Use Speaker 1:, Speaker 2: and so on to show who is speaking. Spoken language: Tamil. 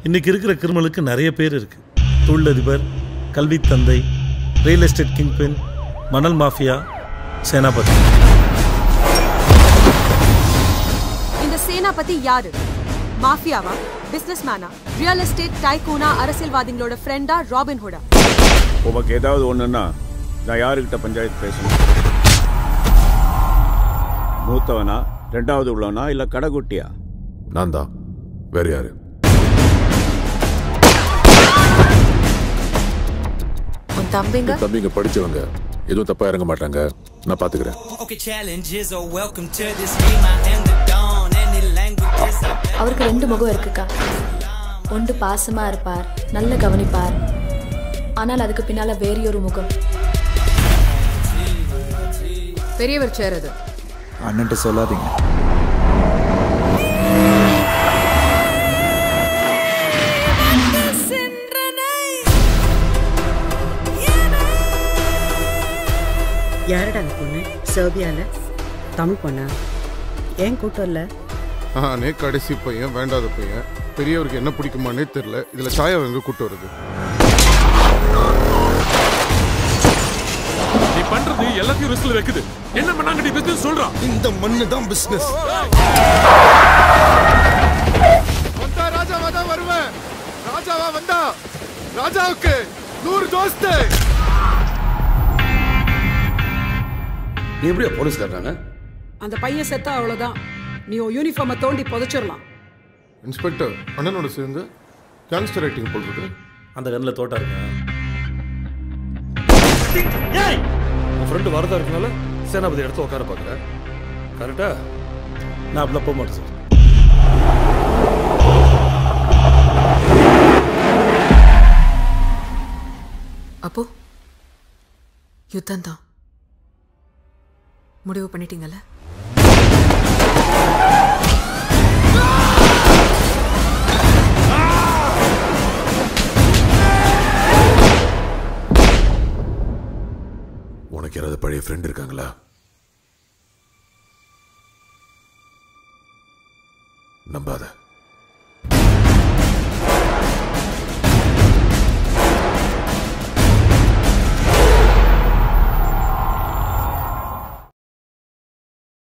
Speaker 1: இன்னைக்கு இருக்கிற கிரிமினலுக்கு நிறைய பேர் இருக்கு தொழிலதிபர் கல்வி தந்தை ரியல் எஸ்டேட் கிங்பின் மணல் மாஃபியா சேனாபதி
Speaker 2: இந்த சேனாபதி யாரு மாஃபியாவா பிசினஸ் மேனா ரியல் எஸ்டேட் டைகூனா அரசியல்வாதிகளோட ஃப்ரெண்டா ராபின் ஹுடா
Speaker 3: உமக்கு ஏதாவது ஒண்ணுன்னா நான் யாருக்கிட்ட பஞ்சாயத்து பேசணும் மூத்தவனா ரெண்டாவது உள்ளவனா இல்ல கடைக்குட்டியா
Speaker 4: நான் தான் வேற யாரு
Speaker 2: உன் தம்பிங்க
Speaker 4: என் தம்பிங்க படிச்சவங்க எதுவும் தப்பா இறங்க மாட்டாங்க நான் பாத்துக்கிறேன்
Speaker 5: Okay, challenges are welcome to this game. I am the dawn. Any languages I
Speaker 6: அவருக்கு ரெண்டு முகம் இருக்குக்கா ஒன்று பாசமா இருப்பார் நல்ல கவனிப்பார் ஆனால் அதுக்கு பின்னால வேறையொரு முகம்
Speaker 2: பெரியவர் சேர் அது
Speaker 7: அண்ணன்ட்ட சொல்லாதீங்க
Speaker 8: யாரடா அந்த பொண்ணு சர்பியால தமிழ் பொண்ணா ஏன் கூட்டம் இல்லை
Speaker 9: நானே கடைசி பையன் வேண்டாத பையன் பெரியவருக்கு என்ன பிடிக்குமானே தெரியல இதுல சாயா எங்க கூட்டு வருது
Speaker 10: நீ பண்றது எல்லாத்தையும் ரிஸ்க்ல வைக்குது என்ன பண்ணாங்க நீ பிசினஸ் சொல்றான்
Speaker 9: இந்த மண்ணு தான் பிசினஸ் வந்தா ராஜாவா தான் வருவேன் ராஜாவா வந்தா ராஜாவுக்கு நூறு தோஸ்து
Speaker 10: நீ எப்படியா போலீஸ் காட்டாங்க
Speaker 8: அந்த பையன் செத்தா அவ்வளோதான் நீ உன் யூனிஃபார்மை தோண்டி புதைச்சிடலாம்
Speaker 9: இன்ஸ்பெக்டர் அண்ணனோட சேர்ந்து கேங்ஸ்டர் ரைட்டிங் போடுறது
Speaker 1: அந்த கண்ணில் தோட்டா இருக்கேன்
Speaker 10: உன் ஃப்ரெண்டு வரதா இருக்கனால சேனாபதி இடத்த உட்கார பாக்குற கரெக்டா
Speaker 1: நான் அப்படிலாம் போக மாட்டேன் சார்
Speaker 2: அப்போ யுத்தம் தான் முடிவு பண்ணிட்டீங்கல்ல
Speaker 4: உனக்கு யாராவது பழைய ஃப்ரெண்ட் இருக்காங்களா நம்பாத